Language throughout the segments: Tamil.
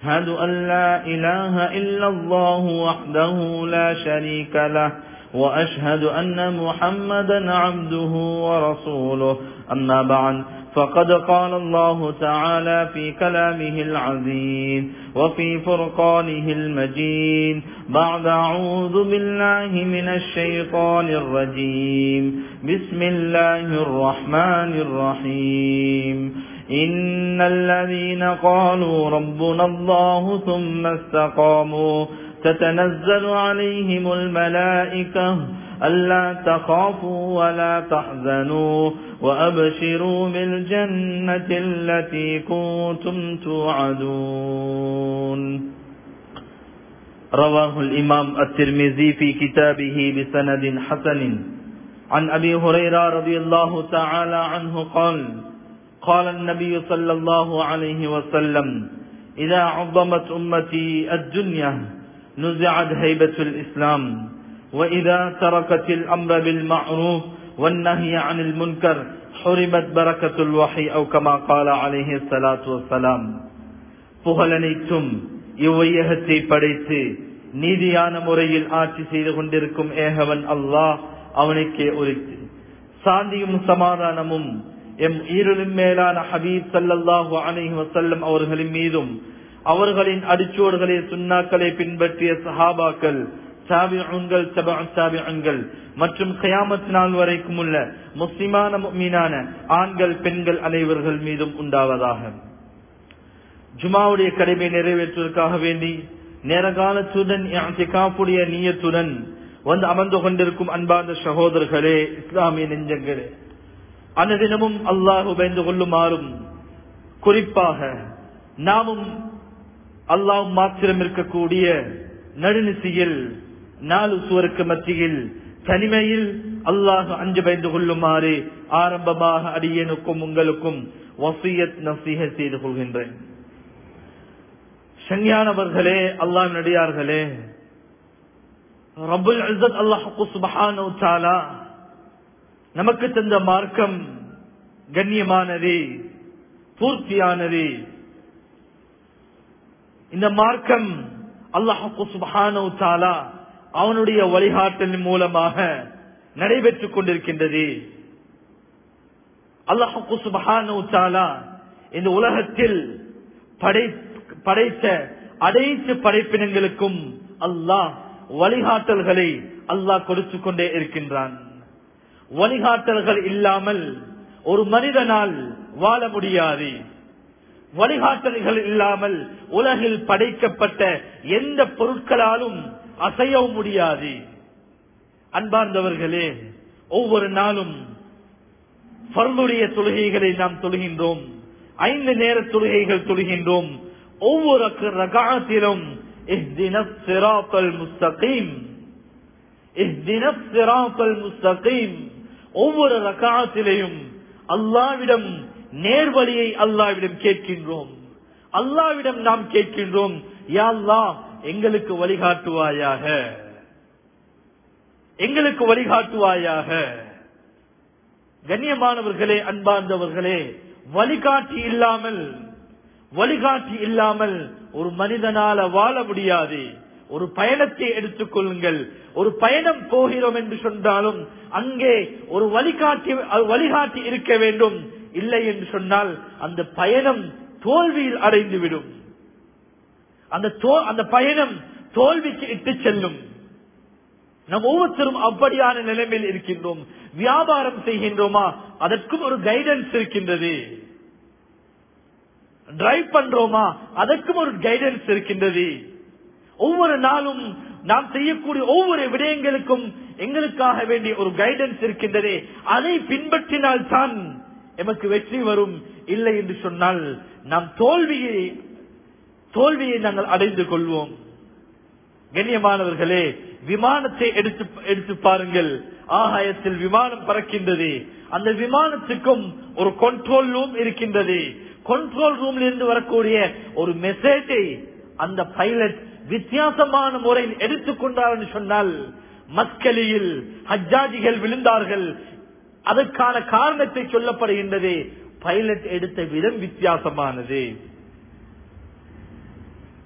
أشهد أن لا إله إلا الله وحده لا شريك له وأشهد أن محمدا عبده ورسوله أما بعد فقد قال الله تعالى في كلامه العزيز وفي فرقانه المجيد بعد أعوذ بالله من الشيطان الرجيم بسم الله الرحمن الرحيم إن الذين قالوا ربنا الله ثم استقاموا تتنزل عليهم الملائكة ألا تخافوا ولا تحزنوا وأبشروا بالجنة التي كنتم توعدون رواه الإمام الترمذي في كتابه بسند حسن عن أبي هريرة رضي الله تعالى عنه قال قال النبي صلى الله عليه وسلم إذا عظمت أمتي الدنيا نزعت هيبة الإسلام وإذا تركت الأمر بالمعروف والنهي عن المنكر حرمت بركة الوحي أو كما قال عليه الصلاة والسلام புகழனைத்தும் இவ்வையகத்தை படைத்து நீதியான முறையில் ஆட்சி செய்து கொண்டிருக்கும் ஏகவன் அல்லாஹ் அவனுக்கே உரித்து சாந்தியும் சமாதானமும் எம் ஈருளின் மேலான ஹபீப் சல்லாஹூ அலஹி வசல்லம் அவர்களின் மீதும் அவர்களின் அடிச்சோடுகளை சுண்ணாக்களை பின்பற்றிய சஹாபாக்கள் சாபியங்கள் சாபியங்கள் மற்றும் கயாமத் நாள் வரைக்கும் உள்ள முஸ்லிமான மீனான ஆண்கள் பெண்கள் அனைவர்கள் மீதும் உண்டாவதாக ஜுமாவுடைய கடமை நிறைவேற்றுவதற்காக வேண்டி நேர காலத்துடன் காப்புடைய நீயத்துடன் வந்து அமர்ந்து கொண்டிருக்கும் அன்பார்ந்த சகோதரர்களே இஸ்லாமிய நெஞ்சங்களே அனுதினமும் அல்லாஹு பயந்து கொள்ளுமாறும் குறிப்பாக நாமும் அல்லாஹ் மாத்திரம் இருக்கக்கூடிய நடுநிசையில் நாலு சுவருக்கு மத்தியில் தனிமையில் அல்லாஹ் அஞ்சு பயந்து கொள்ளுமாறு ஆரம்பமாக அடியனுக்கும் உங்களுக்கும் வசியத் நசீக செய்து கொள்கின்றேன் சங்கியானவர்களே அல்லாஹ் நடிகார்களே ரபுல் அல்லாஹு சுபஹானு தாலா நமக்கு தந்த மார்க்கம் கண்ணியமானது பூர்த்தியானது இந்த மார்க்கம் அல்லாஹு சுபஹானு தாலா அவனுடைய வழிகாட்டலின் மூலமாக நடைபெற்றுக் கொண்டிருக்கின்றது அல்லாஹு சுபஹானு தாலா இந்த உலகத்தில் படை படைத்த அனைத்து படைப்பினங்களுக்கும் அல்லாஹ் வழிகாட்டல்களை அல்லாஹ் கொடுத்து கொண்டே இருக்கின்றான் வழிகாட்டல்கள் இல்லாமல் ஒரு மனிதனால் வாழ முடியாது வழிகாட்டல்கள் இல்லாமல் உலகில் படைக்கப்பட்ட எந்த பொருட்களாலும் அசையவும் முடியாது அன்பார்ந்தவர்களே ஒவ்வொரு நாளும் பருளுடைய தொழுகைகளை நாம் தொழுகின்றோம் ஐந்து நேர தொழுகைகள் தொழுகின்றோம் ஒவ்வொரு ரகாத்திலும் ஒவ்வொரு ரகாத்திலையும் அல்லாவிடம் நேர்வழியை அல்லாவிடம் கேட்கின்றோம் அல்லாவிடம் நாம் கேட்கின்றோம் யாழ்லா எங்களுக்கு வழிகாட்டுவாயாக எங்களுக்கு வழிகாட்டுவாயாக கண்ணியமானவர்களே அன்பார்ந்தவர்களே வழிகாட்டி இல்லாமல் வழிகாட்டி இல்லாமல் ஒரு மனிதனால வாழ முடியாது ஒரு பயணத்தை எடுத்துக் கொள்ளுங்கள் ஒரு பயணம் போகிறோம் என்று சொன்னாலும் அங்கே ஒரு வழிகாட்டி வழிகாட்டி இருக்க வேண்டும் இல்லை என்று சொன்னால் அந்த பயணம் தோல்வியில் அடைந்துவிடும் அந்த அந்த பயணம் தோல்விக்கு இட்டு செல்லும் நம் ஒவ்வொருத்தரும் அப்படியான நிலைமையில் இருக்கின்றோம் வியாபாரம் செய்கின்றோமா அதற்கும் ஒரு கைடன்ஸ் இருக்கின்றது டிரைவ் பண்றோமா அதற்கும் ஒரு கைடன்ஸ் இருக்கின்றது ஒவ்வொரு நாளும் நாம் செய்யக்கூடிய ஒவ்வொரு விடயங்களுக்கும் எங்களுக்காக வேண்டிய ஒரு கைடன்ஸ் இருக்கின்றது அதை பின்பற்றினால் தான் எமக்கு வெற்றி வரும் இல்லை என்று சொன்னால் நாம் தோல்வியை தோல்வியை நாங்கள் அடைந்து கொள்வோம் கண்ணியமானவர்களே விமானத்தை எடுத்து எடுத்து பாருங்கள் ஆகாயத்தில் விமானம் பறக்கின்றது அந்த விமானத்துக்கும் ஒரு கண்ட்ரோல் ரூம் இருக்கின்றது கண்ட்ரோல் ரூம்ல இருந்து வரக்கூடிய ஒரு மெசேஜை அந்த பைலட் வித்தியாசமான முறையில் எடுத்துக்கொண்டார் சொன்னால் மக்களில் ஹஜ்ஜாஜிகள் விழுந்தார்கள் அதற்கான காரணத்தை சொல்லப்படுகின்றது பைலட் எடுத்த விதம் வித்தியாசமானது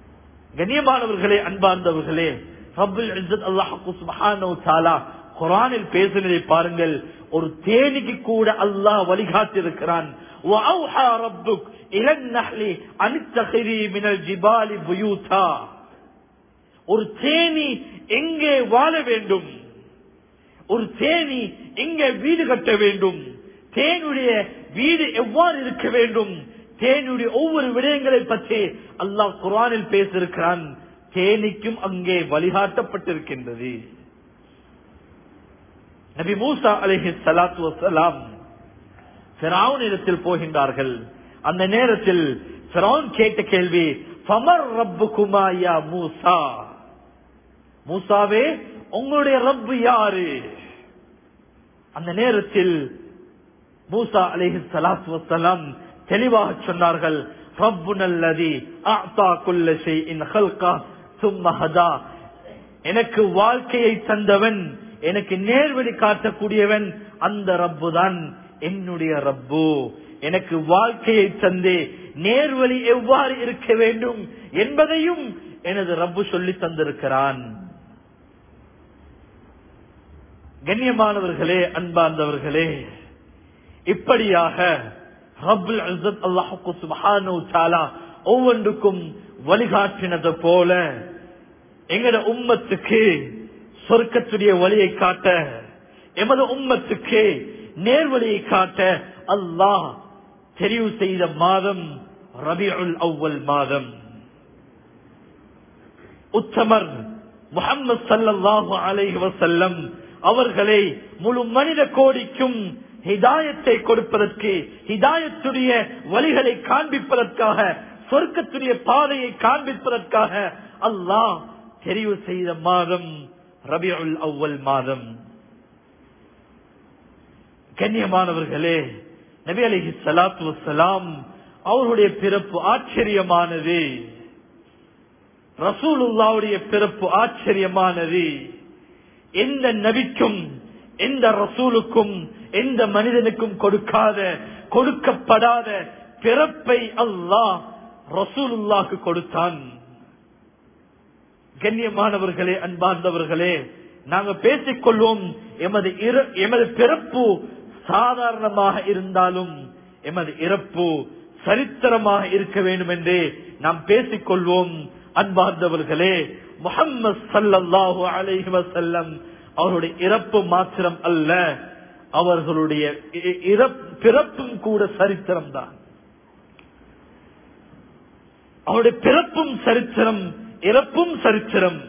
கண்ணியமானவர்களே அன்பார்ந்தவர்களே ரப்புல் இஸ்ஸத் அல்லாஹ் சுப்ஹானஹு தஆலா குர்ஆனில் பேசினதை பாருங்கள் ஒரு தேனிக்கு கூட அல்லாஹ் வழிகாட்டி இருக்கிறான் وَأَوْحَى رَبُّكَ إِلَى النَّحْلِ أَنِ اتَّخِذِي مِنَ الْجِبَالِ بُيُوتًا ஒரு தேனி எங்கே வாழ வேண்டும் ஒரு தேனி எங்கே வீடு கட்ட வேண்டும் தேனுடைய வீடு எவ்வாறு இருக்க வேண்டும் தேனுடைய ஒவ்வொரு விடயங்களை பற்றி அல்லாஹ் குரானில் பேசியிருக்கிறான் தேனிக்கும் அங்கே வழிகாட்டப்பட்டிருக்கின்றது நபி மூசா அலிஹி சலாத்து வசலாம் இடத்தில் போகின்றார்கள் அந்த நேரத்தில் ஃபிரௌன் கேட்ட கேள்வி ஃபமர் ரப்புக்குமா யா மூசா மூசாவே உங்களுடைய ரப்பு யாரு அந்த நேரத்தில் மூசா அலிஹி சலாத்து வசலாம் தெளிவாக சொன்னார்கள் ரப்பு நல்லதி ஆத்தா குல்ல ஷைஇன் ஹல்கா சும்ம ஹதா எனக்கு வாழ்க்கையை தந்தவன் எனக்கு நேர்வழி காட்டக்கூடியவன் அந்த ரப்பு தான் என்னுடைய ரப்பு எனக்கு வாழ்க்கையை தந்து நேர்வழி எவ்வாறு இருக்க வேண்டும் என்பதையும் எனது ரப்பு சொல்லி தந்திருக்கிறான் கண்ணியமானவர்களே அன்பார்ந்தவர்களே இப்படியாக ரப்புல் இஸ்ஸத் அல்லாஹு சுப்ஹானஹு தஆலா ஒவ்வொன்றுக்கும் வழிகாட்டினது போல எங்கட உம்மத்துக்கு சொர்க்கத்துடைய வழியை காட்ட எமது உம்மத்துக்கு நேர்வழியை காட்ட அல்லாஹ் தெரிவு செய்த மாதம் ரபியுல் அவ்வல் மாதம் உத்தமர் முகமது சல்லல்லாஹு அலைஹி வசல்லம் அவர்களை முழு மனித கோடிக்கும் ஹிதாயத்தை கொடுப்பதற்கு ஹிதாயத்துடைய வழிகளை காண்பிப்பதற்காக சொர்க்கத்துடைய பாதையை காண்பிப்பதற்காக அல்லாஹ் தெரிவு செய்த மாதம் ரபியுல் அவ்வல் மாதம் கண்ணியமானவர்களே நபி அலிஹி சலாத்து வசலாம் அவருடைய பிறப்பு ஆச்சரியமானது ரசூலுல்லாவுடைய பிறப்பு ஆச்சரியமானது எந்த நபிக்கும் எந்த ரசூலுக்கும் எந்த மனிதனுக்கும் கொடுக்காத கொடுக்கப்படாத பிறப்பை அல்லாஹ் ரசூலுல்லாக்கு கொடுத்தான் கண்ணியமானவர்களே அன்பார்ந்தவர்களே நாங்க பேசிக் கொள்வோம் எமது இற- எமது பிறப்பு சாதாரணமாக இருந்தாலும் எமது இறப்பு சரித்திரமாக இருக்க வேண்டும் என்று நாம் பேசிக் கொள்வோம் அன்பார்ந்தவர்களே முஹம்மது ஸல்லல்லாஹு அலைஹி வஸல்லம் அவருடைய இறப்பு மாத்திரம் அல்ல அவர்களுடைய இ- இறப்- பிறப்பும் கூட சரித்திரம் தான் அவருடைய பிறப்பும் சரித்திரம் இறப்பும் சரித்திரம்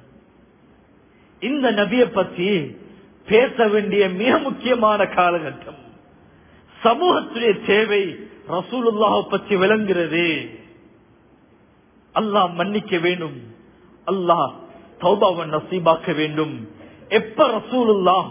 இந்த நபியை பற்றி பேச வேண்டிய மிக முக்கியமான காலகட்டம் சமூகத்துடைய தேவை ரசூலுல்லாஹ் பற்றி விளங்குகிறது அல்லாஹ் மன்னிக்க வேண்டும் அல்லாஹ் தௌபாவை நசீபாக்க வேண்டும் எப்ப ரசூலுல்லாஹ்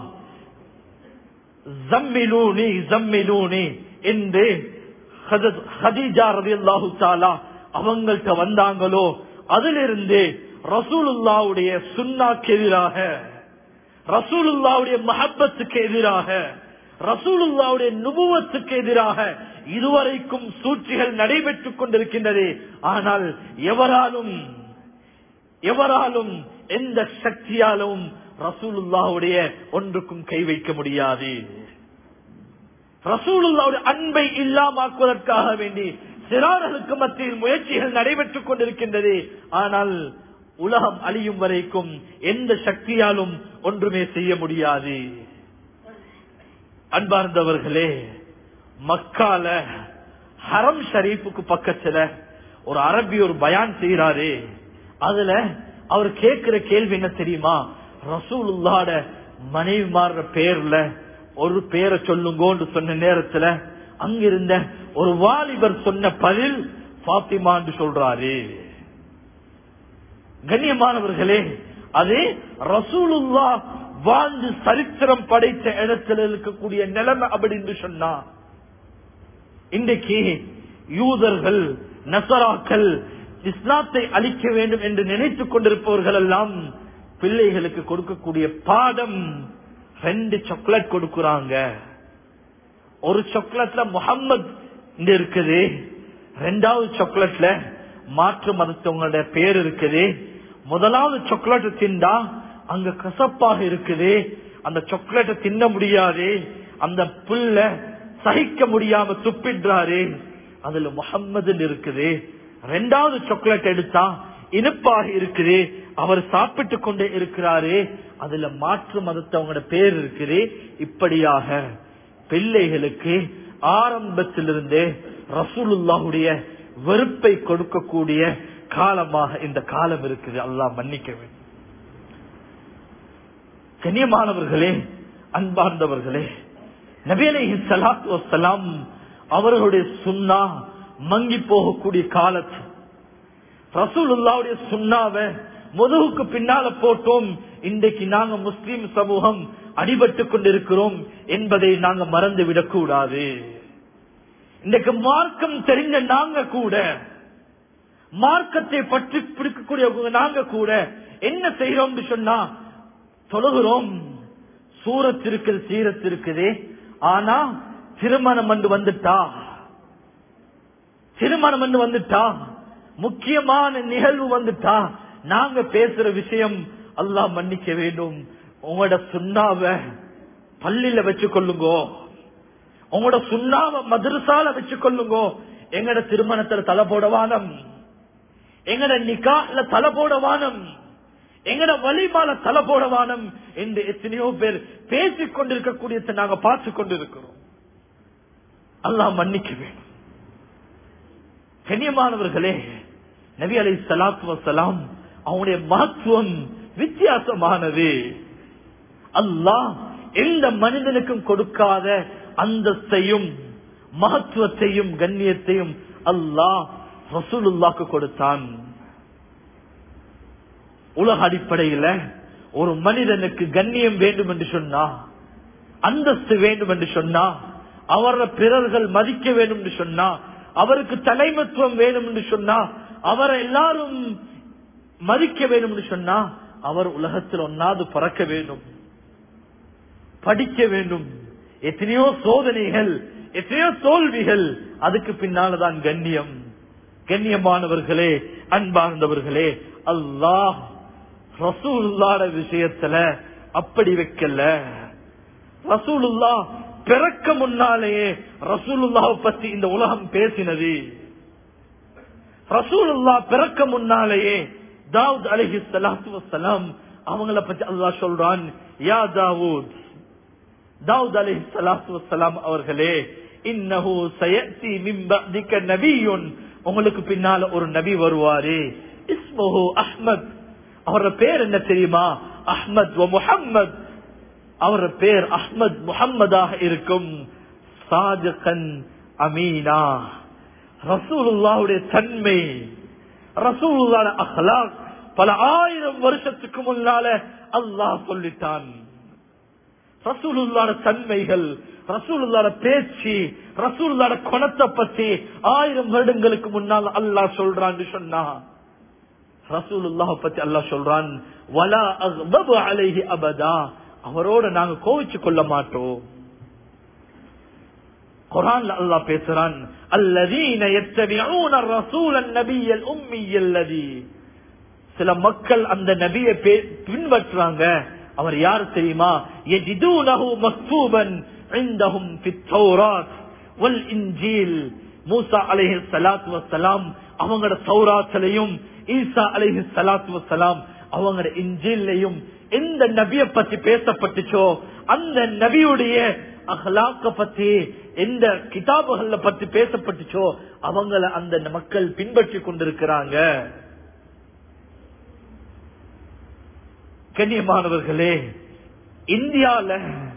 ஜம்மிலூனி ஜம்மிலூனி என்று ஹதத் ஹதீஜா ரலியல்லாஹு தஆலா அவங்கள்ட்ட வந்தாங்களோ அதிலிருந்து ரசூலுல்லாவுடைய சுன்னாக்கு எதிராக ரசூலுல்லாவுடைய மஹப்பத்துக்கு எதிராக ரசூலுல்லாவுடைய நுபுவத்துக்கு எதிராக இதுவரைக்கும் சூழ்ச்சிகள் நடைபெற்றுக் கொண்டிருக்கின்றது ஆனால் எவராலும் எவராலும் எந்த சக்தியாலும் ரசூலுல்லாவுடைய ஒன்றுக்கும் கை வைக்க முடியாது ரசூலுல்லாவுடைய அன்பை இல்லாமாக்குவதற்காக வேண்டி சிறார்களுக்கு மத்தியில் முயற்சிகள் நடைபெற்றுக் கொண்டிருக்கின்றது ஆனால் உலகம் அழியும் வரைக்கும் எந்த சக்தியாலும் ஒன்றுமே செய்ய முடியாது அன்பார்ந்தவர்களே மக்கால ஹரம் ஷரீஃபுக்கு பக்கத்துல ஒரு அரபி ஒரு பயான் செய்யறாரு அதுல அவர் கேட்கிற கேள்வி என்ன தெரியுமா ரசூலுல்லாட மனைவி மாறுற பேர்ல ஒரு பேரை சொல்லுங்கோன்னு சொன்ன நேரத்துல அங்கிருந்த ஒரு வாலிபர் சொன்ன பதில் பாத்திமான்னு சொல்றாரு கண்ணியமானவர்களே அது ரசூலுல்லா வாழ்ந்து சரித்திரம் படைத்த இடத்துல இருக்கக்கூடிய நிலைமை அப்படின்னு சொன்னா இன்றைக்கு யூதர்கள் நசராக்கள் இஸ்லாத்தை அழிக்க வேண்டும் என்று நினைத்துக் கொண்டிருப்பவர்கள் எல்லாம் பிள்ளைகளுக்கு கொடுக்கக்கூடிய பாடம் ரெண்டு சாக்லேட் கொடுக்கறாங்க ஒரு சாக்லேட்ல முகம்மது இருக்குது ரெண்டாவது சாக்லேட்ல மாற்று மதத்தவங்களுடைய பேர் இருக்குது முதலாவது சாக்லேட் திண்டா அங்க கசப்பாக இருக்குது அந்த சாக்லேட்டை தின்ன முடியாது அந்த புல்ல சகிக்க முடியாம துப்பிடுறாரு அதுல முகம்மது இருக்குது ரெண்டாவது சாக்லேட் எடுத்தா இனிப்பாக இருக்குது அவர் சாப்பிட்டு கொண்டே இருக்கிறாரு அதுல மாற்று மதத்தவங்களோட பேர் இருக்குது இப்படியாக பிள்ளைகளுக்கு ஆரம்பத்திலிருந்தே ரசூலுல்லாஹுடைய வெறுப்பை கொடுக்கக்கூடிய காலமாக இந்த காலம் இருக்குது அல்லாஹ் மன்னிக்க வேண்டும் கண்ணியமானவர்களே அன்பார்ந்தவர்களே நபியலை சலாத்து வசலாம் அவர்களுடைய சுண்ணா மங்கி போகக்கூடிய காலத்து ரசூலுல்லாவுடைய சுண்ணாவை முதுகுக்கு பின்னால போட்டோம் இன்றைக்கு நாங்க முஸ்லிம் சமூகம் அடிபட்டு கொண்டிருக்கிறோம் என்பதை நாங்க மறந்து விடக்கூடாது இன்றைக்கு மார்க்கம் தெரிஞ்ச நாங்க கூட மார்க்கத்தை பற்றி பிடிக்கக்கூடிய நாங்க கூட என்ன செய்யறோம் சொன்னா தொழுகிறோம் சூரத்திருக்கள் சீரத்திருக்குது ஆனா திருமணம் என்று வந்துட்டா திருமணம் என்று வந்துட்டா முக்கியமான நிகழ்வு வந்துட்டா நாங்க பேசுற விஷயம் அல்லாஹ் மன்னிக்க வேண்டும் உங்களோட சுண்ணாவ பள்ளியில வச்சு கொள்ளுங்கோ உங்களோட சுண்ணாவ மதுரசால வச்சு கொள்ளுங்கோ எங்கட திருமணத்துல தலை போடவானம் எங்கட நிக்கால தலை போடவானம் எங்கட வழிமால தலை போடவானம் என்று எத்தனையோ பேர் பேசிக் கொண்டிருக்கக்கூடிய நாங்க பார்த்து கொண்டிருக்கிறோம் அல்லாஹ் மன்னிக்க வேண்டும் கண்ணியமானவர்களே நபி அலை சலாத்து வசலாம் அவனுடைய மகத்துவம் வித்தியாசமானது அல்லாஹ் எந்த மனிதனுக்கும் கொடுக்காத அந்தஸ்தையும் மகத்துவத்தையும் கண்ணியத்தையும் அல்லாஹ் ரசூலுல்லாக்கு கொடுத்தான் உலக அடிப்படையில ஒரு மனிதனுக்கு கண்ணியம் வேண்டும் என்று சொன்னா அந்தஸ்து வேண்டும் என்று சொன்னா அவர பிறர்கள் மதிக்க வேண்டும் என்று சொன்னா அவருக்கு தலைமத்துவம் வேணும் என்று சொன்னா அவரை எல்லாரும் மதிக்க வேண்டும் என்று சொன்னா அவர் உலகத்தில் ஒன்னாவது பறக்க வேண்டும் படிக்க வேண்டும் எத்தனையோ சோதனைகள் எத்தனையோ தோல்விகள் அதுக்கு பின்னால்தான் கண்ணியம் கண்ணியமானவர்களே அன்பார்ந்தவர்களே அல்லாஹ் ரசூலுல்லாட விஷயத்துல அப்படி வைக்கல ரசூலுல்லா பிறக்க முன்னாலேயே ரசூலுல்லாவை பத்தி இந்த உலகம் பேசினது ரசூலுல்லா பிறக்க முன்னாலேயே தாவூத் அலஹி சலாத்து வசலாம் அவங்கள பத்தி அல்லாஹ் சொல்றான் யா தாவூத் தாவூத் அலஹி சலாத்து வசலாம் அவர்களே இன்னஹு சயத்தி மின் பஅதிக நபியுன் உங்களுக்கு பின்னால ஒரு நபி வருவாரு இஸ்முஹு அஹ்மத் அவரோட பேர் என்ன தெரியுமா அஹ்மத் முஹம்மத் அவரோட பேர் அஹ்மத் முஹம்மதாக இருக்கும் சாஜகன் அமீனா ரசூலுல்லாவுடைய தன்மை ரசூலுல்லாட அஹ்லாக் பல ஆயிரம் வருஷத்துக்கு முன்னால அல்லாஹ் சொல்லிட்டான் ரசூலுல்லாட தன்மைகள் ரசூலுல்லாட பேச்சு ரசூலுல்லாட குணத்தை பத்தி ஆயிரம் வருடங்களுக்கு முன்னால் அல்லாஹ் சொல்றான்னு சொன்னா ரசூலுல்லாஹ பத்தி அல்லாஹ் சொல்றான் வலா அக்தபு அலைஹி அபதா அவரோட நாங்க கோவிச்சு கொள்ள மாட்டோம் குரான்ல அல்லாஹ் பேசுறான் அல்லதீன يتبعون الرسول النبي الامي الذي சில மக்கள் அந்த நபியை பின்பற்றாங்க அவர் யார் தெரியுமா எஜிதூனஹு மக்தூபன் عندهم في التوراة والانجيل மூசா அலைஹி ஸலாத்து வஸ்ஸலாம் அவங்களோட தௌராத்திலையும் ஈசா அலைஹி ஸலாத்து வஸ்ஸலாம் அவங்களோட இன்ஜில்லையும் எந்த நபிய பத்தி பேசப்பட்டுச்சோ அந்த நபியுடைய அஹ்லாக்க பத்தி எந்த கிதாபுகள்ல பத்தி பேசப்பட்டுச்சோ அவங்கள அந்த மக்கள் பின்பற்றி கொண்டிருக்கிறாங்க கண்ணியமானவர்களே இந்தியால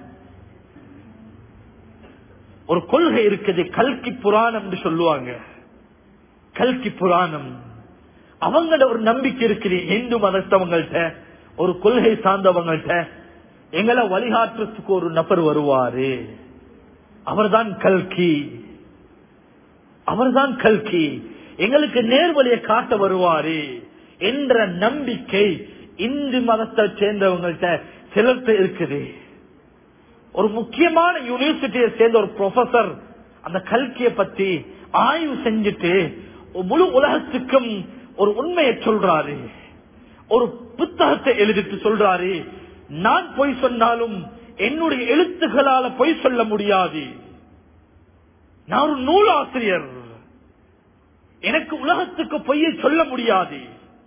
ஒரு கொள்கை இருக்குது கல்கி புராணம் என்று சொல்லுவாங்க கல்கி புராணம் அவங்களோட ஒரு நம்பிக்கை இருக்குது இந்து மதத்தவங்கள்ட்ட ஒரு கொள்கை சார்ந்தவங்கள்ட்ட எங்களை வழிகாட்டுறதுக்கு ஒரு நபர் வருவாரு அவர்தான் கல்கி அவர்தான் கல்கி எங்களுக்கு நேர்வழியை காட்ட வருவாரு என்ற நம்பிக்கை இந்து மதத்தை சேர்ந்தவங்கள்ட்ட சிலர்த்த இருக்குது ஒரு முக்கியமான யூனிவர்சிட்டியை சேர்ந்த ஒரு ப்ரொஃபசர் அந்த கல்கியை பத்தி ஆய்வு செஞ்சுட்டு முழு உலகத்துக்கும் ஒரு உண்மையை சொல்றாரு ஒரு புத்தகத்தை எழுதிட்டு சொல்றாரு நான் பொய் சொன்னாலும் என்னுடைய எழுத்துக்களால பொய் சொல்ல முடியாது நான் ஒரு நூலாசிரியர் எனக்கு உலகத்துக்கு பொய்யை சொல்ல முடியாது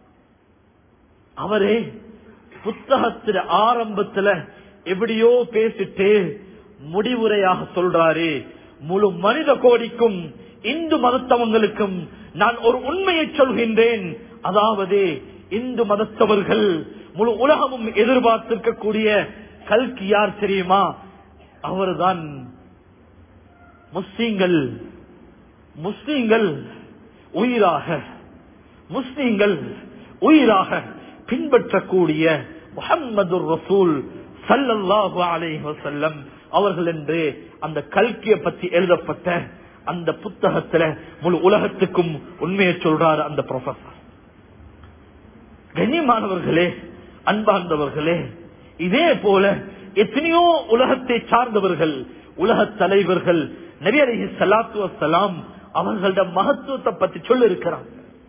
அவரே புத்தகத்துல ஆரம்பத்துல எப்படியோ பேசிட்டு முடிவுரையாக சொல்றாரு முழு மனித கோடிக்கும் இந்து மதத்தவங்களுக்கும் நான் ஒரு உண்மையை சொல்கின்றேன் அதாவது இந்து மதத்தவர்கள் முழு உலகமும் எதிர்பார்த்திருக்கக்கூடிய கல்கி யார் தெரியுமா அவர்தான் முஸ்லீம்கள் முஸ்லீம்கள் உயிராக முஸ்லீம்கள் உயிராக பின்பற்றக்கூடிய முகம்மது ரசூல் சல்லல்லாஹு அலைஹி வஸல்லம் அவர்கள் என்று அந்த கல்கிய பத்தி எழுதப்பட்ட அந்த புத்தகத்துல முழு உலகத்துக்கும் உண்மையை சொல்றாரு அந்த ப்ரொஃபசர் கண்ணியமானவர்களே அன்பார்ந்தவர்களே இதே போல எத்தனையோ உலகத்தை சார்ந்தவர்கள் உலக தலைவர்கள் நபி அலைஹி ஸலாத்து வஸ்ஸலாம் அவர்களோட மகத்துவத்தை பத்தி சொல்லி இருக்கிறாங்க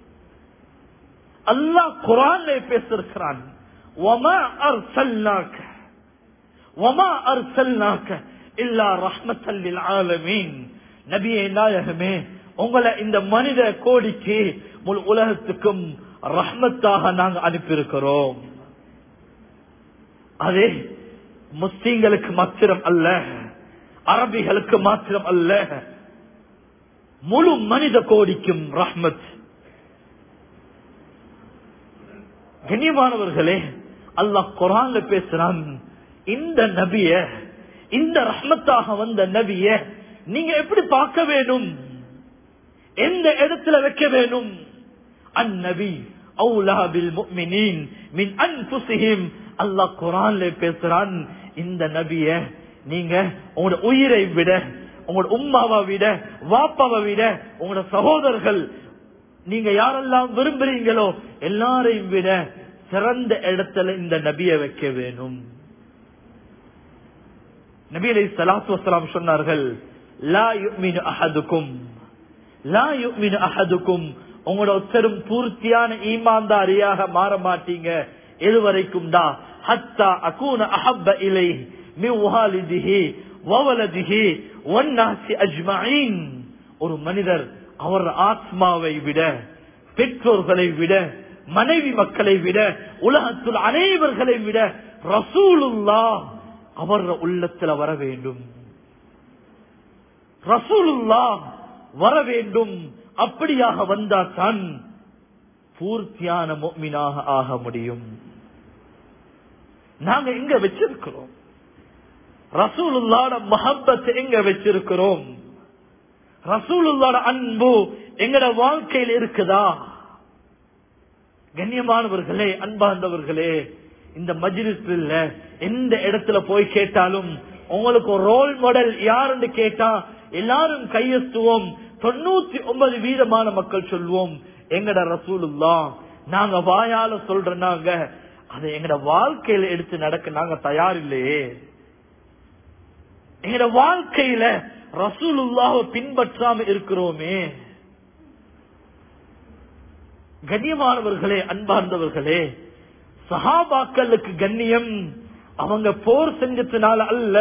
அல்லாஹ் குரான்ல பேசிருக்கிறான் وَمَا أَرْسَلْنَاكَ وَمَا أَرْسَلْنَاكَ إِلَّا رَحْمَةً لِلْعَالَمِينَ நபியே நாயகமே உங்களை இந்த மனித கோடிக்கு முழு உலகத்துக்கும் ரஹ்மத்தாக நாங்க அனுப்பியிருக்கிறோம் அதே முஸ்லீம்களுக்கு மாத்திரம் அல்ல அரபிகளுக்கு மாத்திரம் அல்ல முழு மனித கோடிக்கும் ரஹ்மத் கண்ணியமானவர்களே அல்லாஹ் குரான்ல பேசுறான் இந்த நபிய இந்த ரஹ்மத்தாக வந்த நபிய நீங்க எப்படி பார்க்க வேணும் எந்த இடத்துல வைக்க வேணும் அந்நபி அவுலாபில் முஃமினீன் மின் அன்புசிஹிம் அல்லாஹ் குரான்ல பேசுறான் இந்த நபிய நீங்க உங்களோட உயிரை விட உங்களோட உம்மாவை விட வாப்பாவை விட உங்களோட சகோதரர்கள் நீங்க யாரெல்லாம் விரும்புறீங்களோ எல்லாரையும் விட சிறந்த இடத்துல இந்த நபியை வைக்க வேணும் நபி அலை சலாத்து வசலாம் சொன்னார்கள் லா யுமினு அஹதுக்கும் லா யுமினு அஹதுக்கும் உங்களோட ஒத்தரும் பூர்த்தியான ஈமான்தாரியாக மாற மாட்டீங்க எதுவரைக்கும் தான் ஹத்தா அகூன அஹப்ப இலை மிவாலிதிஹி வவலதிஹி வன்னாசி அஜ்மஈன் ஒரு மனிதர் அவர் ஆத்மாவை விட பெற்றோர்களை விட மனைவி மக்களை விட உலகத்தில் அனைவர்களை விட ரசூலுல்லா அவர் உள்ளத்துல வர வேண்டும் ரசூலுல்லா வர வேண்டும் அப்படியாக வந்தால்தான் பூர்த்தியான மோமினாக ஆக முடியும் நாங்க எங்க வச்சிருக்கிறோம் ரசூலுல்லாட மஹப்பத்தை எங்க வச்சிருக்கிறோம் ரசூலுல்லாட அன்பு எங்கட வாழ்க்கையில் இருக்குதா கண்ணியமானவர்களே அன்பார்ந்தவர்களே இந்த மஜ்லிஸ்ல எந்த இடத்துல போய் கேட்டாலும் உங்களுக்கு ஒரு ரோல் மாடல் யாருன்னு கேட்டா எல்லாரும் கையெழுத்துவோம் தொண்ணூத்தி ஒன்பது வீதமான மக்கள் சொல்லுவோம் எங்கட ரசூலுல்லா நாங்க வாயால சொல்ற நாங்க அதை எங்கட வாழ்க்கையில எடுத்து நடக்க நாங்க தயார் இல்லையே எங்கட வாழ்க்கையில ரசூலுல்லாவை பின்பற்றாம இருக்கிறோமே கண்ணியமானவர்களே அன்பார்ந்தவர்களே சஹாபாக்களுக்கு கண்ணியம் அவங்க போர் செஞ்சதுனால அல்ல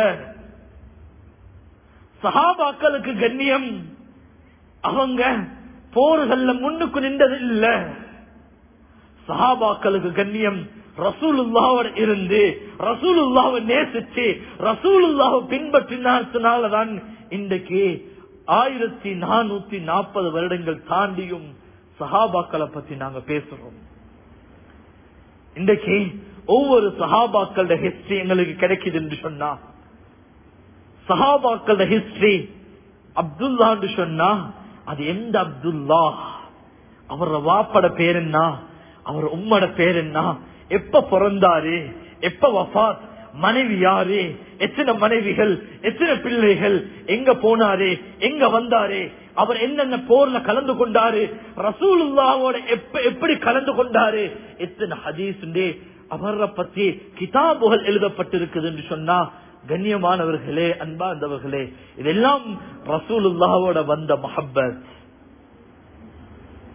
சஹாபாக்களுக்கு கண்ணியம் அவங்க போர்கள்ல முன்னுக்கு நின்றது இல்ல சஹாபாக்களுக்கு கண்ணியம் ரசூலுல்லாவோட இருந்து ரசூலுல்லாவை நேசிச்சு ரசூலுல்லாவை பின்பற்றினால்தான் இன்றைக்கு ஆயிரத்தி நானூத்தி நாற்பது வருடங்கள் தாண்டியும் சஹாபாக்களை பத்தி நாங்க பேசுறோம் இன்றைக்கு ஒவ்வொரு சஹாபாக்களோட ஹிஸ்டரி எங்களுக்கு கிடைக்குது என்று சொன்னா சஹாபாக்களோட ஹிஸ்டரி அப்துல்லான்னு சொன்னா அது எந்த அப்துல்லா அவரோட வாப்பட பேர் என்ன அவர் உம்மோட பேர் என்ன எப்ப பிறந்தாரு எப்ப வஃத் மனைவி யாரு எத்தனை மனைவிகள் எத்தனை பிள்ளைகள் எங்க போனாரு எங்க வந்தாரு அவர் என்னென்ன போர்ல கலந்து கொண்டாரு ரசூலுல்லாவோட எப்ப எப்படி கலந்து கொண்டாரு எத்தனை ஹதீஸ் அவரை பத்தி கிதாபுகள் எழுதப்பட்டிருக்குது என்று சொன்னா கண்ணியமானவர்களே அன்பார்ந்தவர்களே இதெல்லாம் ரசூலுல்லாவோட வந்த மஹப்பத்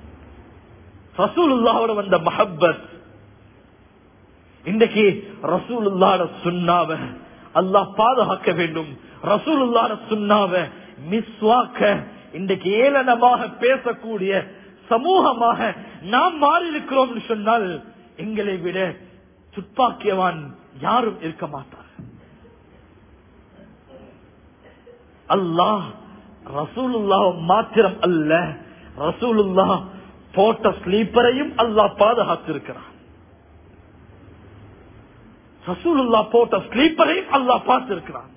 ரசூலுல்லாவோட வந்த மஹப்பத் இன்றைக்கு ரசூலுல்லாட சுண்ணாவ அல்லாஹ் பாதுகாக்க வேண்டும் ரசூலுல்லாட சுண்ணாவ மிஸ்வாக்க இன்றைக்கு ஏளனமாக பேசக்கூடிய சமூகமாக நாம் மாறி இருக்கிறோம் சொன்னால் எங்களை விட துப்பாக்கியவான் யாரும் இருக்க மாட்டார் அல்லாஹ் ரசூலுல்லா மாத்திரம் அல்ல ரசூலுல்லா போட்ட ஸ்லீப்பரையும் அல்லாஹ் பாதுகாத்திருக்கிறான் ரசூலுல்லா போட்ட ஸ்லீப்பரையும் அல்லாஹ் பார்த்திருக்கிறான்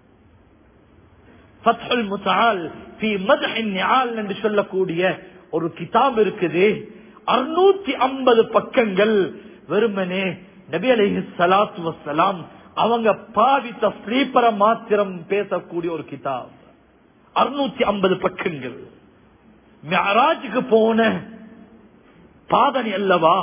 ஃபத்ஹுல் முத்தால் ஃபி மத்ஹின் நிஆல் என்று சொல்லக்கூடிய ஒரு கிதாப் இருக்குது அறுநூத்தி ஐம்பது பக்கங்கள் வெறுமனே நபி அலைஹி ஸலாத்து வஸ்ஸலாம் அவங்க பாவித்த ஸ்லீப்பரை மாத்திரம் பேசக்கூடிய ஒரு கிதாப் அறுநூத்தி ஐம்பது பக்கங்கள் மியராஜுக்கு போன பாதனை அல்லவா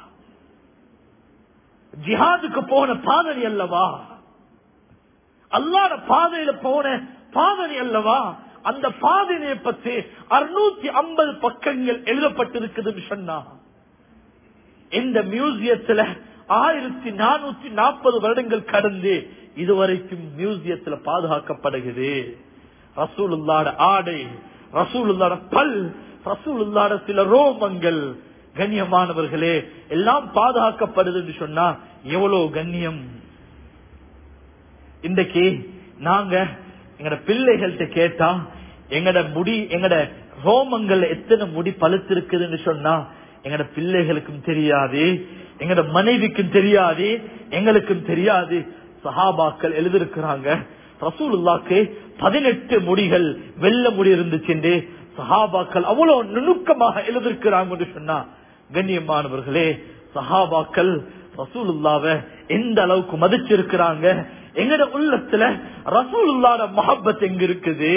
ஜிஹாதுக்கு போன பாதனை அல்லவா அல்லாட பாதையில போன பாதனை அல்லவா அந்த பாதனையை பற்றி அறுநூத்தி ஐம்பது பக்கங்கள் எழுதப்பட்டிருக்குதுன்னு சொன்னா இந்த மியூசியத்துல ஆயிரத்தி நானூத்தி நாற்பது வருடங்கள் கடந்து இதுவரைக்கும் மியூசியத்துல பாதுகாக்கப்படுகிறது ரசூலுல்லாட ஆடை ரசூலுல்லாட பல் ரசூலுல்லாட சில ரோமங்கள் கண்ணியமானவர்களே எல்லாம் பாதுகாக்கப்படுது என்று சொன்னா எவ்வளவு கண்ணியம் இன்றைக்கு நாங்க எங்கட பிள்ளைகள்கிட்ட கேட்டா எங்கட முடி எங்கட ரோமங்கள் எத்தனை முடி பழுத்திருக்குதுன்னு சொன்னா எங்கட பிள்ளைகளுக்கும் தெரியாது எங்கட மனைவிக்கும் தெரியாது எங்களுக்கும் தெரியாது சஹாபாக்கள் எழுதிருக்கிறாங்க ரசூலுல்லாக்கு பதினெட்டு முடிகள் வெள்ள முடி இருந்துச்சு சஹாபாக்கள் அவ்வளவு நுணுக்கமாக எழுதிருக்கிறாங்க சொன்னா கண்ணியமானவர்களே சஹாபாக்கள் ரசூலுல்லாவ எந்த அளவுக்கு மதிச்சிருக்கிறாங்க எங்கட உள்ளத்துல ரசூலுல்லாட மஹப்பத் எங்க இருக்குது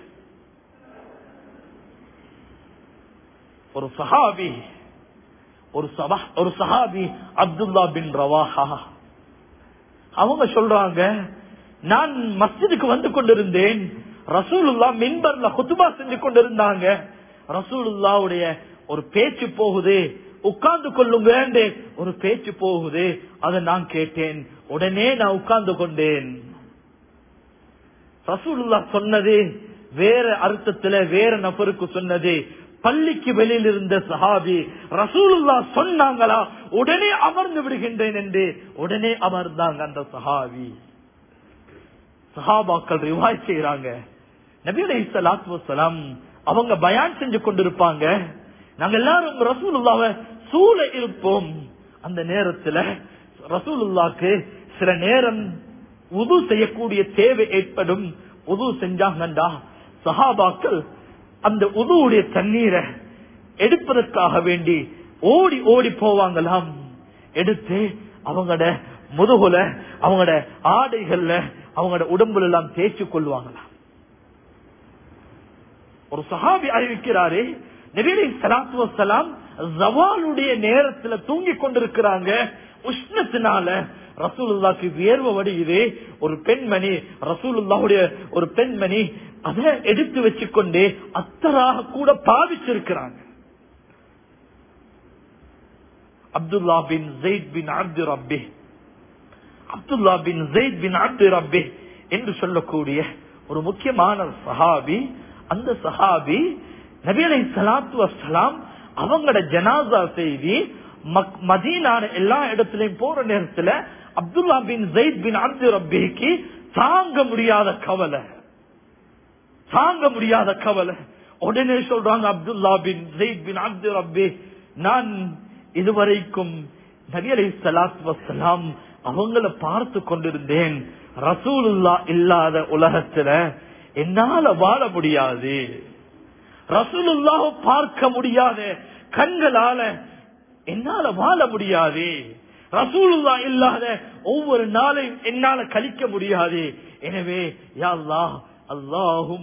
ஒரு சஹாபி ஒரு சபா ஒரு சஹாபி அப்துல்லா பின் ரவாஹா அவங்க சொல்றாங்க நான் மஸ்ஜிதுக்கு வந்து கொண்டிருந்தேன் ரசூலுல்லா மின்பர்ல குத்துபா செஞ்சு கொண்டிருந்தாங்க ரசூலுல்லாவுடைய ஒரு பேச்சு போகுது உட்கார்ந்து கொள்ளுங்க ஒரு பேச்சு போகுது அதை நான் கேட்டேன் உடனே நான் உட்கார்ந்து கொண்டேன் ரசூலுல்லா சொன்னது வேற அர்த்தத்துல வேற நபருக்கு சொன்னது பள்ளிக்கு வெளியில் இருந்த சஹாபி ரசூலுல்லா சொன்னாங்களா உடனே அமர்ந்து விடுகின்றேன் என்று உடனே அமர்ந்தாங்க அந்த சஹாபி சஹாபாக்கள் ரிவாய் செய்யறாங்க நபி அலி சலாத்து வசலாம் அவங்க பயான் செஞ்சு கொண்டிருப்பாங்க நாங்க எல்லாரும் ரசூலுல்லாவை சூழ இருப்போம் அந்த நேரத்துல ரசூலுல்லாக்கு சில நேரம் உது செய்யக்கூடிய தேவை ஏற்படும் உது செஞ்சாங்கண்டா சஹாபாக்கள் அந்த உதுவுடைய தண்ணீரை எடுப்பதற்காக வேண்டி ஓடி ஓடி போவாங்களாம் எடுத்து அவங்களோட முதுகுல அவங்களோட ஆடைகள்ல அவங்களோட உடம்புல எல்லாம் தேய்ச்சி கொள்வாங்களாம் ஒரு சஹாபி அறிவிக்கிறாரே நபீரை சலாத்து வசலாம் ஜவாலுடைய நேரத்துல தூங்கி கொண்டிருக்கிறாங்க உஷ்ணத்தினால ரசூலுல்லாக்கு வியர்வை வடியுது ஒரு பெண்மணி ரசூலுல்லாவுடைய ஒரு பெண்மணி அதை எடுத்து வச்சுக்கொண்டு அத்தராக கூட பாவிச்சிருக்கிறாங்க Abdullah bin Zaid bin Abd Rabbih Abdullah bin Zaid bin Abd Rabbih என்று சொல்லக்கூடிய ஒரு முக்கியமான சஹாபி அந்த சஹாபி நபி அலை சலாத்து வசலாம் அவங்களோட ஜனாசா செய்தி மதீனான எல்லா இடத்திலையும் போற நேரத்துல Abdullah bin Zaid bin Abd ரப்பிக்கு தாங்க முடியாத கவலை தாங்க முடியாத கவலை உடனே சொல்றாங்க Abdullah bin Zaid bin Abd Rabbih நான் இதுவரைக்கும் நபி அலை சலாத் வசலாம் அவங்கள பார்த்து கொண்டிருந்தேன் ரசூலுல்லா இல்லாத உலகத்துல என்னால வாழ முடியாது ரசூலுல்லாஹ பார்க்க முடியாத கண்களால என்னால வாழ முடியாது ரசூலுல்லா இல்லாத ஒவ்வொரு நாளையும் என்னால கழிக்க முடியாது எனவே யாழ்லா அல்லாஹும்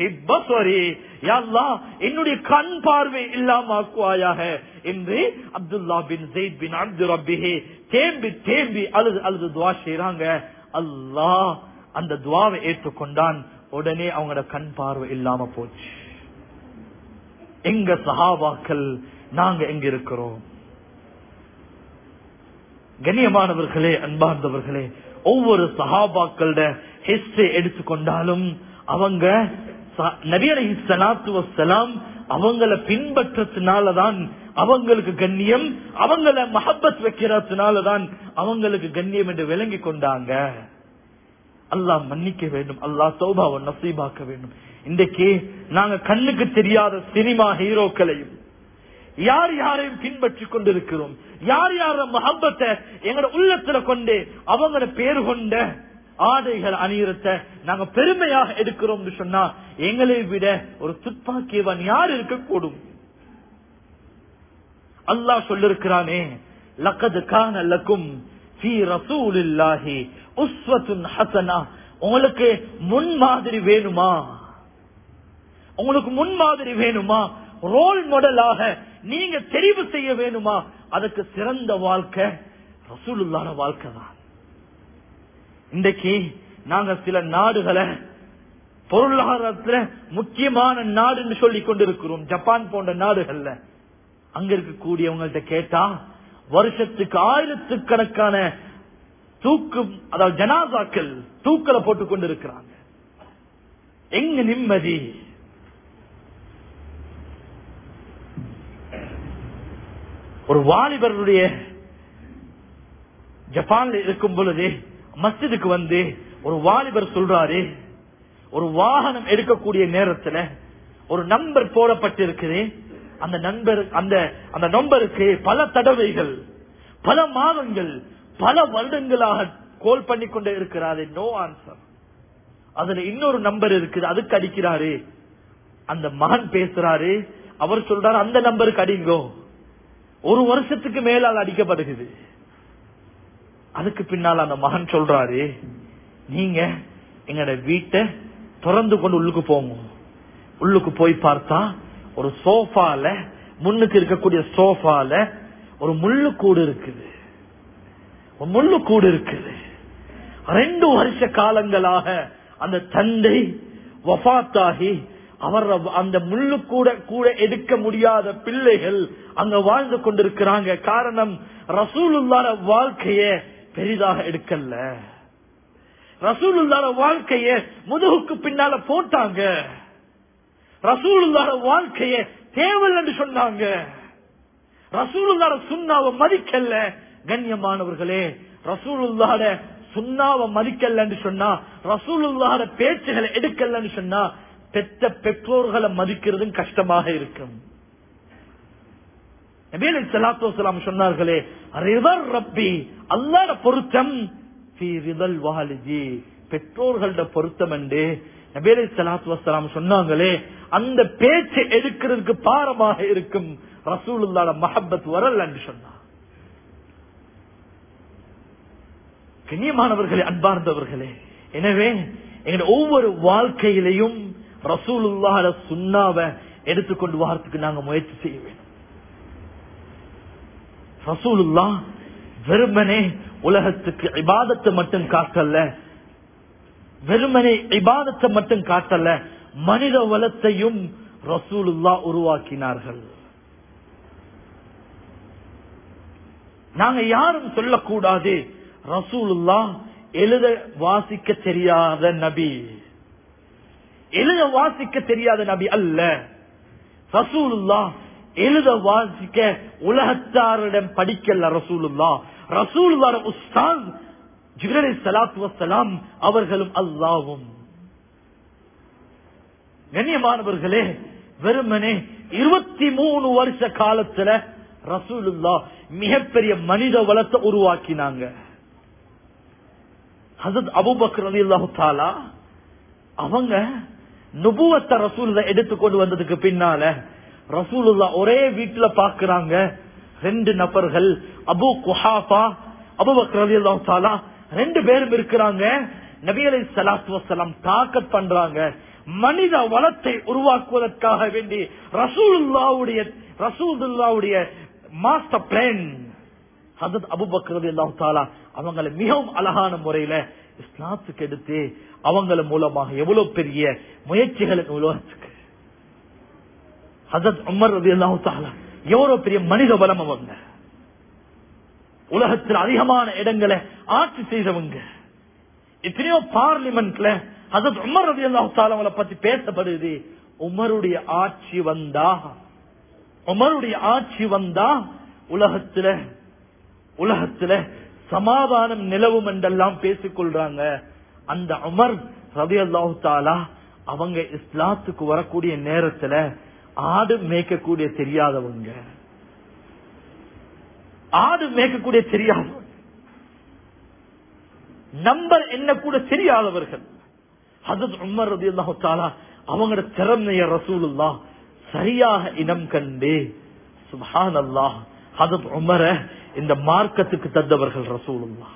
என்னுடைய கண் பார்வை இல்லாமக்குவாயாக என்று Abdullah bin Zaid bin Abd ரப்பிஹே தேம்பி தேம்பி அழுது அழுது துவா செய்யறாங்க அல்லாஹ் அந்த துவாவை ஏற்றுக்கொண்டான் உடனே அவங்களோட கண் பார்வை இல்லாம போச்சு எங்க சஹாபாக்கள் நாங்க எங்க இருக்கிறோம் கண்ணியமானவர்களே அன்பார்ந்தவர்களே ஒவ்வொரு சஹாபாக்களோட ஹிஸ்டரி எடுத்துக்கொண்டாலும் அவங்க ச- நபி அலைஹி ஸலாத்து வஸ்ஸலாம் அவங்கள பின்பற்றதுனாலதான் அவங்களுக்கு கண்ணியம் அவங்கள மஹப்பத் வைக்கிறதுனாலதான் அவங்களுக்கு கண்ணியம் என்று விளங்கி கொண்டாங்க அல்லாஹ் மன்னிக்க வேண்டும் அல்லாஹ் சௌபாவை நசீபாக்க வேண்டும் இன்றைக்கு நாங்க கண்ணுக்கு தெரியாத சினிமா ஹீரோக்களையும் யார் யாரையும் பின்பற்றி கொண்டிருக்கிறோம் யார் யார மஹப்பத்தை எங்கட உள்ளத்துல கொண்டு அவங்கள பேர் கொண்ட ஆடைகள் அணியிறத நாங்க பெருமையாக எடுக்கிறோம் சொன்னா எங்களை விட ஒரு துப்பாக்கியவன் யார் இருக்கக்கூடும் அல்லாஹ் சொல்லிருக்கிறானே லக்கது கான லக்கும் ஃபீ ரசூலில்லாஹி உஸ்வத்துன் ஹசனா உங்களுக்கு முன்மாதிரி வேணுமா உங்களுக்கு முன்மாதிரி வேணுமா ரோல் மாடலாக நீங்க தெரிவு செய்ய வேணுமா அதுக்கு சிறந்த வாழ்க்கை ரசூலுல்லான வாழ்க்கை தான் இன்றைக்கு நாங்க சில நாடுகளை பொருளாதாரத்துல முக்கியமான நாடுன்னு சொல்லி கொண்டிருக்கிறோம் ஜப்பான் போன்ற நாடுகள்ல அங்க இருக்கக்கூடியவங்கள்ட்ட கேட்டா வருஷத்துக்கு ஆயிரத்துக்கணக்கான தூக்கு அதாவது ஜனாசாக்கள் தூக்கல போட்டுக் கொண்டிருக்கிறாங்க எங்க நிம்மதி ஒரு வாலிபருடைய ஜப்பான்ல இருக்கும் பொழுது மஸ்ஜிதுக்கு வந்து ஒரு வாலிபர் சொல்றாரு ஒரு வாகனம் எடுக்கக்கூடிய நேரத்துல ஒரு நம்பர் போடப்பட்டிருக்குது அந்த நண்பர் அந்த அந்த நம்பருக்கு பல தடவைகள் பல மாதங்கள் பல வருடங்களாக கோல் பண்ணி கொண்டே இருக்கிறாரு நோ ஆன்சர் அதுல இன்னொரு நம்பர் இருக்குது அதுக்கு அடிக்கிறாரு அந்த மகன் பேசுறாரு அவர் சொல்றாரு அந்த நம்பருக்கு அடிங்கோ ஒரு வருஷத்துக்கு மேலால் அடிக்கப்படுகிறது அதுக்கு பின்னால் அந்த மகன் சொல்றாரு நீங்க எங்கட வீட்டை திறந்து கொண்டு உள்ளுக்கு போங்க உள்ளுக்கு போய் பார்த்தா ஒரு சோஃபால முன்னுக்கு இருக்கக்கூடிய சோஃபால ஒரு முள்ளுக்கூடு இருக்குது ஒரு முள்ளுக்கூடு இருக்குது ரெண்டு வருஷ காலங்களாக அந்த தந்தை வஃத்தாகி அவர் அந்த முள்ளு கூட கூட எடுக்க முடியாத பிள்ளைகள் அங்க வாழ்ந்து கொண்டிருக்கிறாங்க காரணம் ரசூலுல்லார வாழ்க்கைய பெரிதாக எடுக்கல ரசூலுல்லார வாழ்க்கைய முதுகுக்கு பின்னால போட்டாங்க ரசூலுல்லார வாழ்க்கைய தேவல் என்று சொன்னாங்க ரசூலுல்லார சுண்ணாவை மதிக்கல்ல கண்ணியமானவர்களே ரசூலுல்லாட சுண்ணாவை மதிக்கல என்று சொன்னா ரசூலுல்லாட பேச்சுகளை எடுக்கலன்னு சொன்னா பெற்ற பெற்றோர்களை மதிக்கிறதும் கஷ்டமாக இருக்கும் நபீலை ஸலாத்து வஸலாம் சொன்னார்களே ரிதர் ரப்பி அல்லாஹ்ட பொருத்தம் ஃபீ ரிதல் வாலிஜி பெற்றோர்களோட பொருத்தம் என்று நபீலை ஸலாத்து வஸலாம் சொன்னாங்களே அந்த பேச்சை எடுக்கிறதுக்கு பாரமாக இருக்கும் ரசூலுல்லாஹ்ட மஹப்பத் வரல் என்று சொன்னார் கண்ணியமானவர்களே அன்பார்ந்தவர்களே எனவே எங்க ஒவ்வொரு வாழ்க்கையிலையும் ரசூலுல்லாஹ் சுண்ணாவை எடுத்துக்கொண்டு வாரத்துக்கு நாங்க முயற்சி செய்ய வேண்டும் ரசூலுல்லா வெறுமனே உலகத்துக்கு இபாதத்தை மட்டும் காட்டல வெறுமனே இபாதத்தை மட்டும் காட்டல மனித வளத்தையும் ரசூலுல்லா உருவாக்கினார்கள் நாங்க யாரும் சொல்லக்கூடாது ரசூலுல்லா எழுத வாசிக்க தெரியாத நபி எழுத வாசிக்க தெரியாத நபி அல்ல ரசூலுல்லா எழுத வாசிக்க உலகத்தாரிடம் படிக்கல ரசூலுல்லா ரசூலுல்லார உஸ்தாத் ஜிப்ரலை சலாத்து வசலாம் அவர்களும் அல்லாவும் கண்ணியமானவர்களே வெறுமனே இருபத்தி மூணு வருஷ காலத்துல ரசூலுல்லா மிகப்பெரிய மனித வளத்தை உருவாக்கினாங்க ஹசத் அபுபக்கர் ரலி தாலா அவங்க நுபுவத்த ரசூல எடுத்துக்கொண்டு வந்ததுக்கு பின்னால ரசூலுல்லா ஒரே வீட்டுல பாக்குறாங்க ரெண்டு நபர்கள் அபு குஹாஃபா அபுபக்கர் ரலி தாலா ரெண்டு பேரும் இருக்கிறாங்க நபி அலை சலாத்து வசலாம் தாக்கத் பண்றாங்க மனித வளத்தை உருவாக்குவதற்காக வேண்டி ரசூலுல்லாவுடைய ரசூலுல்லாவுடைய மாஸ்டர் பிளான் ஹசத் அபுபக்கர் அல்லாஹ் தாலா அவங்களை மிகவும் அழகான முறையில இஸ்லாத்துக்கு எடுத்து அவங்கள மூலமாக எவ்வளவு பெரிய முயற்சிகள் உலகத்துக்கு ஹசத் உமர் ரதி அல்லாஹ் தாலா எவ்வளவு பெரிய மனித பலம் அவங்க உலகத்தில் அதிகமான இடங்களை ஆட்சி செய்தவங்க எத்தனையோ பார்லிமெண்ட்ல அதற்கு உமர் ரதி அவங்களை பத்தி பேசப்படுது உமருடைய ஆட்சி வந்தா உமருடைய ஆட்சி வந்தா உலகத்துல உலகத்துல சமாதானம் நிலவும் என்றெல்லாம் பேசிக் கொள்றாங்க அந்த உமர் ரதி அல்லாஹு தாலா அவங்க இஸ்லாத்துக்கு வரக்கூடிய நேரத்துல ஆடு மேய்க்கக்கூடிய தெரியாதவங்க ஆடு மேய்க்கக்கூடிய தெரியாதவங்க நம்பர் என்ன கூட தெரியாதவர்கள் ஹசத் உமர் ரதி அல்லாஹு தாலா அவங்களோட திறமைய ரசூலுல்லா சரியாக இனம் கண்டு சுபான் அல்லாஹ் ஹசத் உமர இந்த மார்க்கத்துக்கு தந்தவர்கள் ரசூலுல்லா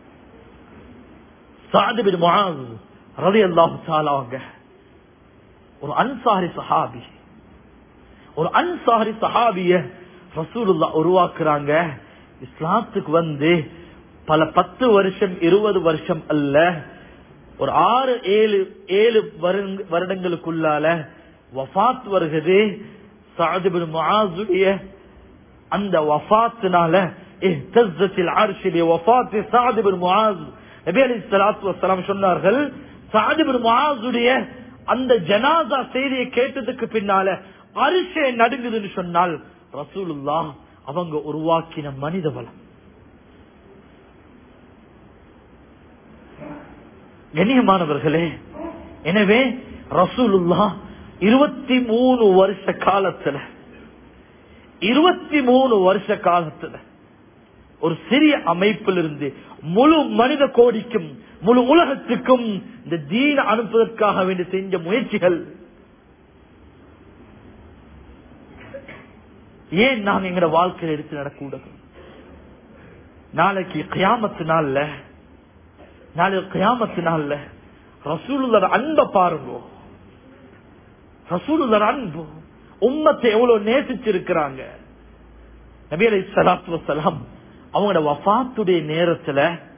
சாதிபின் முஆஸ் ரலியல்லாஹு தஆலா அவங்க ஒரு அன்சாரி சஹாபி ஒரு அன்சாரி சஹாபிய ரசூலுல்லா உருவாக்குறாங்க இஸ்லாத்துக்கு வந்து பல பத்து வருஷம் இருபது வருஷம் அல்ல ஒரு ஆறு ஏழு ஏழு வருங்க- வருடங்களுக்குள்ளால வஃபாத் வருகிறது சாதிபின் முஆஸுடைய அந்த வஃபாத்தினால இஹ்தஸ்ஸத்தில் அர்ஷ் பி வஃபாத்தி சஅத் பின் முஆஸ் நபி அலைஹிஸ்ஸலாத்து வஸ்ஸலாம் சொன்னார்கள் சஅத் பின் முஆஸுடைய அந்த ஜனாசா செய்தியை கேட்டதுக்கு பின்னால அரிசே நடுங்குதுன்னு சொன்னால் ரசூலுல்லாஹ் அவங்க உருவாக்கின மனித பலம் கண்ணியமானவர்களே எனவே ரசூலுல்லா இருபத்தி மூணு வருஷ காலத்துல இருபத்தி மூணு வருஷ காலத்துல ஒரு சிறிய அமைப்பிலிருந்து முழு மனித கோடிக்கும் முழு உலகத்துக்கும் இந்த தீன அனுப்புவதற்காக வேண்டி செஞ்ச முயற்சிகள் ஏன் நாம் எங்கட வாழ்க்கையில் எடுத்து நடக்கூடாது நாளைக்கு கியாமத்து நாள்ல நாளைக்கு கியாமத்து நாள்ல ரசூலுல்லர் அன்பை பாருங்க ரசூலுல்லர் அன்பு உம்மத்தை எவ்வளவு நேசிச்சிருக்கிறாங்க நபி அலை சலாத்து வசலாம் அவங்களோட வஃபாத்துடைய நேரத்துல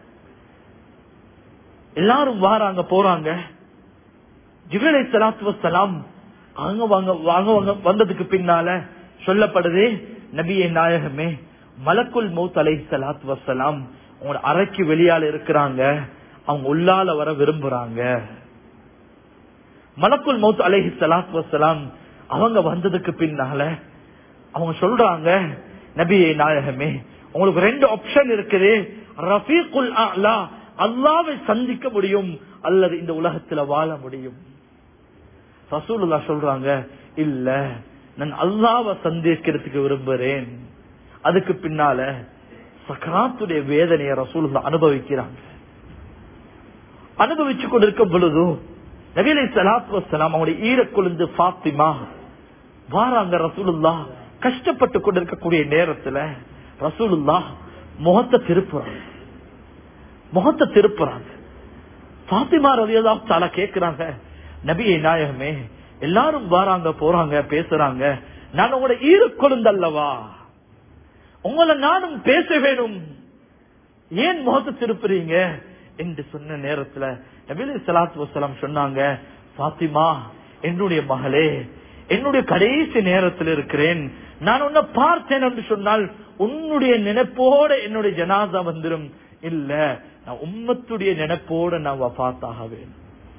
எல்லாரும் வாராங்க போறாங்க ஜிபிரலை சலாத்து வசலாம் அங்க வாங்க வாங்க வாங்க வந்ததுக்கு பின்னால சொல்லப்படுது நபியே நாயகமே மலக்குல் மௌத் அலை சலாத்து வசலாம் உங்களோட அறைக்கு வெளியால இருக்கிறாங்க அவங்க உள்ளால வர விரும்புறாங்க மலக்குல் மௌத் அலைஹி சலாத்து வசலாம் அவங்க வந்ததுக்கு பின்னால அவங்க சொல்றாங்க நபியே நாயகமே உங்களுக்கு ரெண்டு ஆப்ஷன் இருக்குது ரஃபீக்குல் அலா அல்லாவை சந்திக்க முடியும் அல்லது இந்த உலகத்துல வாழ முடியும் ரசூலுல்லா சொல்றாங்க இல்ல நான் அல்லாவை சந்திக்கிறதுக்கு விரும்புறேன் அதுக்கு பின்னால சக்கராத்துடைய வேதனையை ரசூலுல்லா அனுபவிக்கிறாங்க அனுபவிச்சு கொண்டிருக்கும் பொழுது நபீலை சலாத்து வசலாம் அவங்களுடைய ஈரக்குழுந்து பாத்திமா வாராங்க ரசூலுல்லா கஷ்டப்பட்டு கொண்டிருக்கக்கூடிய நேரத்துல ரசூலுல்லா முகத்தை திருப்புறாங்க முகத்தை திருப்புறாங்க பாத்திமா ரவியதா தால கேக்குறாங்க நபியை நாயகமே எல்லாரும் வாராங்க போறாங்க பேசுறாங்க நான் உங்களோட ஈரக்குழுந்தல்லவா உங்களை நானும் பேச வேணும் ஏன் முகத்தை திருப்புறீங்க என்று சொன்ன நேரத்துல நபிலி சலாத்து வசலாம் சொன்னாங்க பாத்திமா என்னுடைய மகளே என்னுடைய கடைசி நேரத்தில் இருக்கிறேன் நான் உன்னை பார்த்தேன் என்று சொன்னால் உன்னுடைய நினைப்போட என்னுடைய ஜனாதா வந்துடும் இல்ல நான் உம்மத்துடைய நினைப்போட நான் வபாத்தாக வேணும்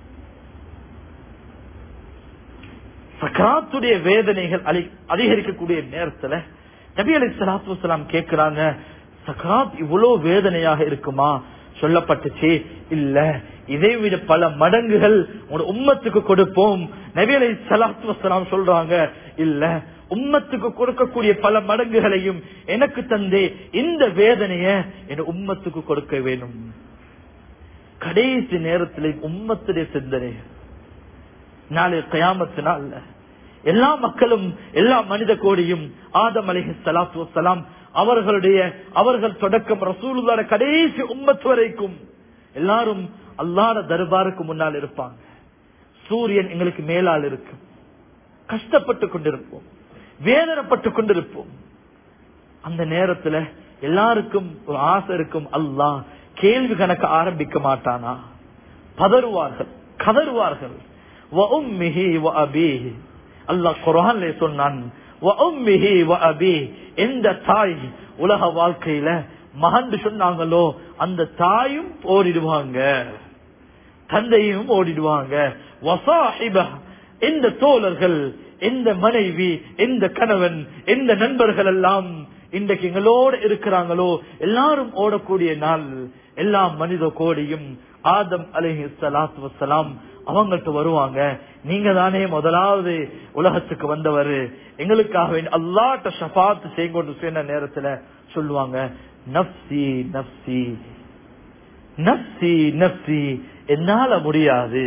சக்கராத்துடைய வேதனைகள் அலி- அதிகரிக்கக்கூடிய நேரத்துல நபி அலி சலாத்து வசலாம் கேட்கிறாங்க சக்கராத் இவ்வளவு வேதனையாக இருக்குமா சொல்லப்பட்டுச்சு இல்ல இதை விட பல மடங்குகள் உங்களோட உம்மத்துக்கு கொடுப்போம் நபி அலி சலாத்து வசலாம் சொல்றாங்க இல்ல உம்மத்துக்கு கொடுக்கக்கூடிய பல மடங்குகளையும் எனக்கு தந்தே இந்த வேதனைய என் உம்மத்துக்கு கொடுக்க வேணும் கடைசி நேரத்தில் உம்மத்துடைய சிந்தனை நாளை கயாமத்து நாள்ல எல்லா மக்களும் எல்லா மனித கோடியும் ஆதம் அலிஹி சலாத்து வசலாம் அவர்களுடைய அவர்கள் தொடக்கம் ரசூலுல்லாட கடைசி உம்மத்து வரைக்கும் எல்லாரும் அல்லாத தர்பாருக்கு முன்னால் இருப்பாங்க சூரியன் எங்களுக்கு மேலால் இருக்கும் கஷ்டப்பட்டு கொண்டிருப்போம் வேதனைப்பட்டு கொண்டிருப்போம் அந்த நேரத்துல எல்லாருக்கும் ஒரு ஆசை இருக்கும் அல்லாஹ் கேள்வி கணக்கு ஆரம்பிக்க மாட்டானா பதறுவார்கள் கதறுவார்கள் வ உம்மிஹி வ அபீஹி. அல்லாஹ் குர்ஆன்ல சொன்னான் وأمه وأبيه எந்த தாய் உலக வாழ்க்கையில மகன் சொன்னாங்களோ அந்த தாயும் ஓடிடுவாங்க தந்தையும் ஓடிடுவாங்க வசாஹிப எந்த தோழர்கள் எந்த மனைவி எந்த கணவன் எந்த நண்பர்கள் எல்லாம் இன்றைக்கு எங்களோடு இருக்கிறாங்களோ எல்லாரும் ஓடக்கூடிய நாள் எல்லா மனித கோடியும் ஆதம் அலஹி சலாத்து வசலாம் அவங்கள்ட்ட வருவாங்க நீங்க தானே முதலாவது உலகத்துக்கு வந்தவர் எங்களுக்காக அல்லாட்ட ஷபாத்து செய்ய சொன்ன நேரத்துல சொல்லுவாங்க நப்சி நப்சி நப்சி நப்சி என்னால முடியாது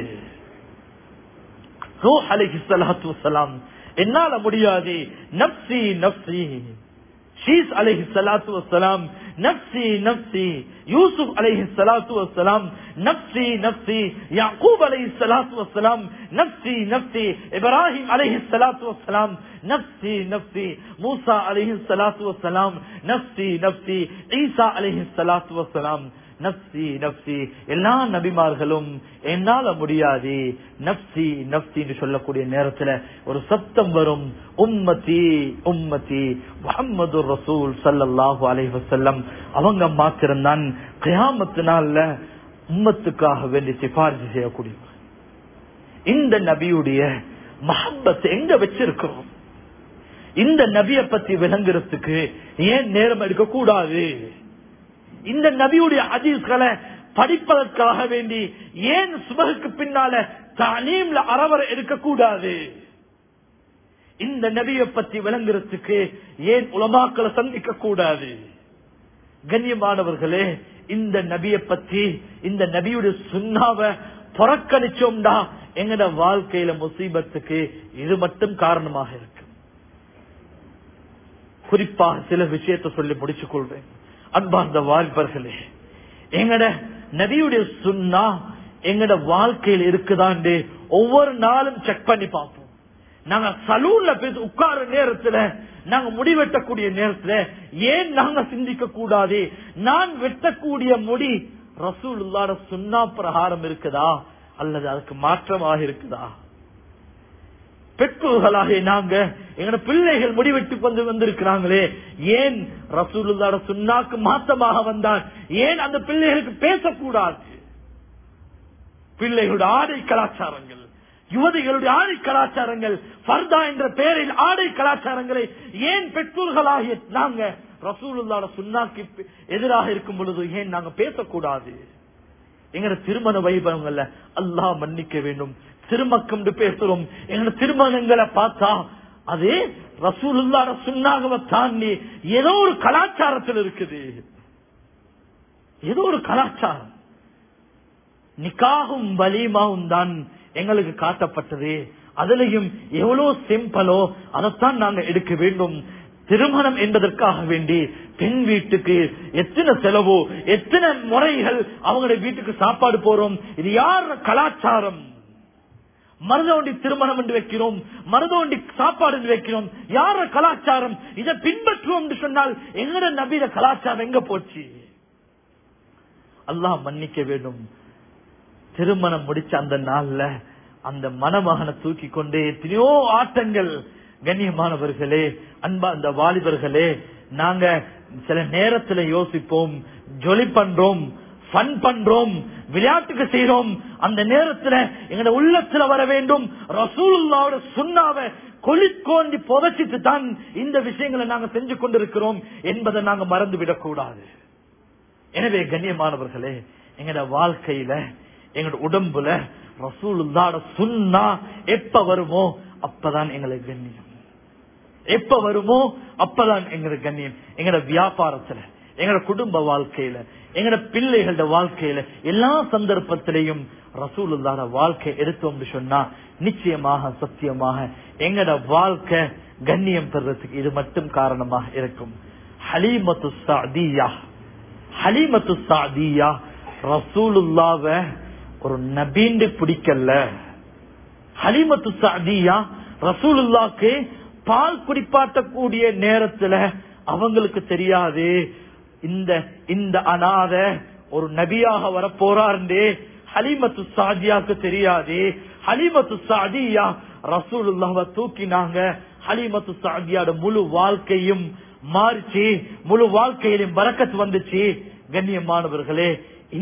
அலைஹி சலாத்து வசலாம் என்னால முடியாது நப்சி நப்சி ஷீஸ் அலைஹி சலாத்து வசலாம் நப்சி நப்சி யூசுப் அலைஹி சலாத்து வசலாம் நப்சி நப்சி யாக்கூப் அலைஹி சலாத்து வசலாம் நப்சி நப்சி இப்ராஹிம் அலைஹி சலாத்து வசலாம் நப்சி நப்சி மூசா அலைஹி சலாத்து வசலாம் நப்சி நப்சி ஈசா அலைஹி சலாத்து வசலாம் நப்சி நப்சி எல்லா நபிமார்களும் என்னால முடியாது நப்சி நப்சி என்று சொல்லக்கூடிய நேரத்துல ஒரு சத்தம் வரும் உம்மதி உம்மதி முகமது ரசூல் சல்லாஹு அலைஹி வசல்லம் அவங்க மாத்திரம்தான் கயாமத்து நாள்ல உம்மத்துக்காக வேண்டி சிபாரிசு செய்யக்கூடியவர் இந்த நபியுடைய மஹப்பத்தை எங்க வச்சிருக்கிறோம் இந்த நபியை பத்தி விளங்குறதுக்கு ஏன் நேரம் எடுக்க கூடாது இந்த நபியுடைய ஹதீஸ்களை படிப்பதற்காக வேண்டி ஏன் சுபகுக்கு பின்னால தானீம்ல அறவர இருக்கக்கூடாது இந்த நபியை பத்தி விளங்குறதுக்கு ஏன் உலமாக்களை சந்திக்க கூடாது கண்ணியமானவர்களே இந்த நபியை பத்தி இந்த நபியுடைய சுண்ணாவை புறக்கணிச்சோம்டா எங்கட வாழ்க்கையில முசீபத்துக்கு இது மட்டும் காரணமாக இருக்கு குறிப்பாக சில விஷயத்தை சொல்லி முடிச்சுக் கொள்வேன் அன்பார்ந்த வாலிபர்களே எங்கட நபியுடைய சுண்ணா எங்கட வாழ்க்கையில் இருக்குதாண்டு ஒவ்வொரு நாளும் செக் பண்ணி பார்ப்போம் நாங்க சலூன்ல பேச உட்கார நேரத்துல நாங்க முடிவெட்டக்கூடிய நேரத்துல ஏன் நாங்க சிந்திக்க கூடாது நான் வெட்டக்கூடிய முடி ரசூலுல்லாட சுண்ணா பிரகாரம் இருக்குதா அல்லது அதுக்கு மாற்றமாக இருக்குதா பெற்றோர்களாக நாங்க எங்களோட பிள்ளைகள் முடிவெட்டு வந்து வந்திருக்கிறாங்களே ஏன் ரசூலுல்லாட சுண்ணாக்கு மாத்தமாக வந்தான் ஏன் அந்த பிள்ளைகளுக்கு பேசக்கூடாது பிள்ளைகளுடைய ஆடை கலாச்சாரங்கள் யுவதிகளுடைய ஆடை கலாச்சாரங்கள் ஃபர்தா என்ற பெயரில் ஆடை கலாச்சாரங்களை ஏன் பெற்றோர்களாகிய நாங்க ரசூலுல்லாட சுண்ணாக்கு எதிராக இருக்கும் பொழுது ஏன் நாங்க பேசக்கூடாது எங்கட திருமண வைபவங்கள்ல அல்லாஹ் மன்னிக்க வேண்டும் திருமக்கம் பேசுறோம் எங்க திருமணங்களை பார்த்தா அது ரசூலுல்லாட சுண்ணாகவை தாண்டி ஏதோ ஒரு கலாச்சாரத்தில் இருக்குது ஏதோ ஒரு கலாச்சாரம் நிக்காகும் வலிமாவும் தான் எங்களுக்கு காட்டப்பட்டது அதுலயும் எவ்வளவு சிம்பிளோ அதைத்தான் நாங்க எடுக்க வேண்டும் திருமணம் என்பதற்காக வேண்டி பெண் வீட்டுக்கு எத்தனை செலவோ எத்தனை முறைகள் அவங்களுடைய வீட்டுக்கு சாப்பாடு போறோம் இது யார் கலாச்சாரம் மருதவண்டி திருமணம் என்று வைக்கிறோம் மருதவண்டி சாப்பாடு என்று வைக்கிறோம் யார கலாச்சாரம் இதை பின்பற்றுவோம் என்று சொன்னால் எங்கட நபீர கலாச்சாரம் எங்க போச்சு அல்லாஹ் மன்னிக்க வேண்டும் திருமணம் முடிச்ச அந்த நாள்ல அந்த மணமகனை தூக்கி கொண்டே எத்தனையோ ஆட்டங்கள் கண்ணியமானவர்களே அன்பா அந்த வாலிபர்களே நாங்க சில நேரத்துல யோசிப்போம் ஜொலி பண்றோம் ஃபன் பண்றோம் விளையாட்டுக்கு செய்யறோம் அந்த நேரத்துல எங்க உள்ளத்துல வர வேண்டும் ரசூலுல்லாவோட சுண்ணாவை கொளிக்கோண்டி புதைச்சிட்டு தான் இந்த விஷயங்களை நாங்க செஞ்சு கொண்டிருக்கிறோம் என்பதை நாங்க மறந்து விடக்கூடாது எனவே கண்ணியமானவர்களே எங்கட வாழ்க்கையில எங்களோட உடம்புல ரசூலுல்லாட சுண்ணா எப்ப வருமோ அப்பதான் எங்களுக்கு கண்ணியம் எப்ப வருமோ அப்பதான் எங்களுக்கு கண்ணியம் எங்கட வியாபாரத்துல எங்கட குடும்ப வாழ்க்கையில எங்கட பிள்ளைகளோட வாழ்க்கையில எல்லா சந்தர்ப்பத்திலையும் ரசூலுல்லாட வாழ்க்கை எடுத்தோம் சொன்னா நிச்சயமாக சத்தியமாக எங்கட வாழ்க்கை கண்ணியம் பெறதுக்கு இது மட்டும் காரணமாக இருக்கும் ஹலீமத்து சாதியா ஹலீமத்து சாதியா ரசூலுல்லாவ ஒரு நபீண்டு பிடிக்கல ஹலிமத்து சாதியா ரசூலுல்லாக்கு பால் குடிப்பாட்டக்கூடிய நேரத்துல அவங்களுக்கு தெரியாது இந்த இந்த அனாத ஒரு நபியாக வர போறாருந்தே ஹலிமத்து சாதியாக்கு தெரியாது ஹலிமத்து சாதியா ரசூலுல்லாவ தூக்கினாங்க ஹலிமத்து சாதியாட முழு வாழ்க்கையும் மாறிச்சு முழு வாழ்க்கையிலும் பறக்கத்து வந்துச்சு கண்ணியமானவர்களே